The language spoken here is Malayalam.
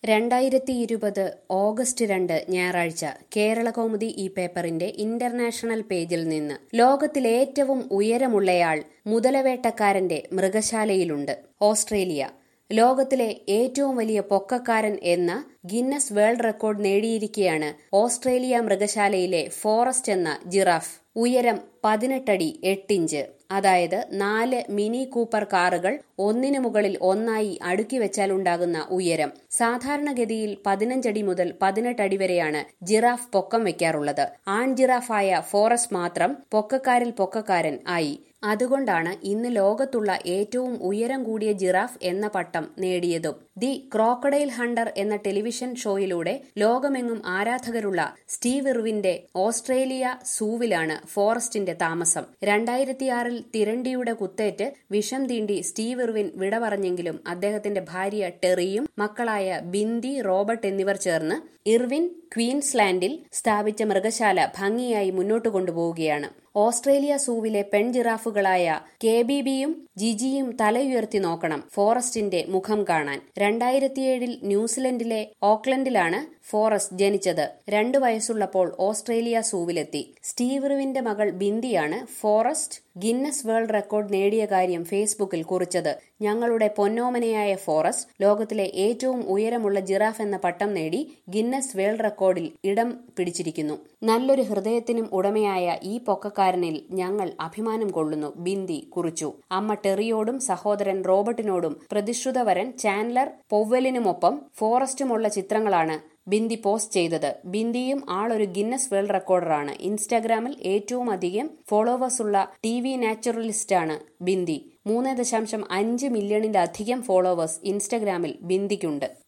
രണ്ടായിരത്തി ഇരുപത് ഓഗസ്റ്റ് രണ്ട് ഞായറാഴ്ച കേരളകൗമുദി ഈ പേപ്പറിന്റെ ഇന്റർനാഷണൽ പേജിൽ നിന്ന് ലോകത്തിലെ ഏറ്റവും ഉയരമുള്ളയാൾ മുതലവേട്ടക്കാരന്റെ മൃഗശാലയിലുണ്ട് ഓസ്ട്രേലിയ ലോകത്തിലെ ഏറ്റവും വലിയ പൊക്കക്കാരൻ എന്ന ഗിന്നസ് വേൾഡ് റെക്കോർഡ് നേടിയിരിക്കെയാണ് ഓസ്ട്രേലിയ മൃഗശാലയിലെ ഫോറസ്റ്റ് എന്ന ജിറാഫ് ഉയരം പതിനെട്ടടി എട്ടിഞ്ച് അതായത് നാല് മിനി കൂപ്പർ കാറുകൾ ഒന്നിനു മുകളിൽ ഒന്നായി അടുക്കി വെച്ചാലുണ്ടാകുന്ന ഉയരം സാധാരണഗതിയിൽ പതിനഞ്ചടി മുതൽ പതിനെട്ടടി വരെയാണ് ജിറാഫ് പൊക്കം വെക്കാറുള്ളത് ആൺ ജിറാഫായ ഫോറസ്റ്റ് മാത്രം പൊക്കക്കാരിൽ പൊക്കക്കാരൻ ആയി അതുകൊണ്ടാണ് ഇന്ന് ലോകത്തുള്ള ഏറ്റവും ഉയരം കൂടിയ ജിറാഫ് എന്ന പട്ടം നേടിയതും ദി ക്രോക്കഡൈൽ ഹണ്ടർ എന്ന ടെലിവിഷൻ ഷോയിലൂടെ ലോകമെങ്ങും ആരാധകരുള്ള സ്റ്റീവ് ഇർവിന്റെ ഓസ്ട്രേലിയ സൂവിലാണ് ഫോറസ്റ്റിന്റെ താമസം രണ്ടായിരത്തിയാറിൽ തിരണ്ടിയുടെ കുത്തേറ്റ് വിഷം തീണ്ടി സ്റ്റീവ് ഇർവിൻ വിട പറഞ്ഞെങ്കിലും അദ്ദേഹത്തിന്റെ ഭാര്യ ടെറിയും മക്കളായ ബിന്ദി റോബർട്ട് എന്നിവർ ചേർന്ന് ഇർവിൻ ക്വീൻസ്ലാൻഡിൽ സ്ഥാപിച്ച മൃഗശാല ഭംഗിയായി മുന്നോട്ട് കൊണ്ടുപോവുകയാണ് ഓസ്ട്രേലിയ സൂവിലെ പെൺ ജിറാഫുകളായ കെ ബി ബിയും ജിജിയും തലയുയർത്തി നോക്കണം ഫോറസ്റ്റിന്റെ മുഖം കാണാൻ രണ്ടായിരത്തിയേഴിൽ ന്യൂസിലൻഡിലെ ഓക്ലൻഡിലാണ് ഫോറസ്റ്റ് ജനിച്ചത് രണ്ടു വയസ്സുള്ളപ്പോൾ ഓസ്ട്രേലിയ സൂവിലെത്തി സ്റ്റീവ്റിവിന്റെ മകൾ ബിന്ദിയാണ് ഫോറസ്റ്റ് ഗിന്നസ് വേൾഡ് റെക്കോർഡ് നേടിയ കാര്യം ഫേസ്ബുക്കിൽ കുറിച്ചത് ഞങ്ങളുടെ പൊന്നോമനയായ ഫോറസ്റ്റ് ലോകത്തിലെ ഏറ്റവും ഉയരമുള്ള ജിറാഫ് എന്ന പട്ടം നേടി ഗിന്നസ് വേൾഡ് റെക്കോർഡിൽ ഇടം പിടിച്ചിരിക്കുന്നു നല്ലൊരു ഹൃദയത്തിനും ഉടമയായ ഈ പൊക്കക്കാരനിൽ ഞങ്ങൾ അഭിമാനം കൊള്ളുന്നു ബിന്ദി കുറിച്ചു അമ്മ ടെറിയോടും സഹോദരൻ റോബർട്ടിനോടും പ്രതിശ്രുതവരൻ ചാൻലർ പൊവ്വലിനുമൊപ്പം ഫോറസ്റ്റുമുള്ള ചിത്രങ്ങളാണ് ബിന്ദി പോസ്റ്റ് ചെയ്തത് ബിന്ദിയും ആളൊരു ഗിന്നസ് വേൾഡ് റെക്കോർഡറാണ് ഇൻസ്റ്റാഗ്രാമിൽ ഏറ്റവും അധികം ഫോളോവേഴ്സ് ഉള്ള ടി വി നാച്ചുറലിസ്റ്റാണ് ബിന്ദി മൂന്ന് ദശാംശം അഞ്ച് മില്യണിലധികം ഫോളോവേഴ്സ് ഇൻസ്റ്റഗ്രാമിൽ ബിന്ദിക്കുണ്ട്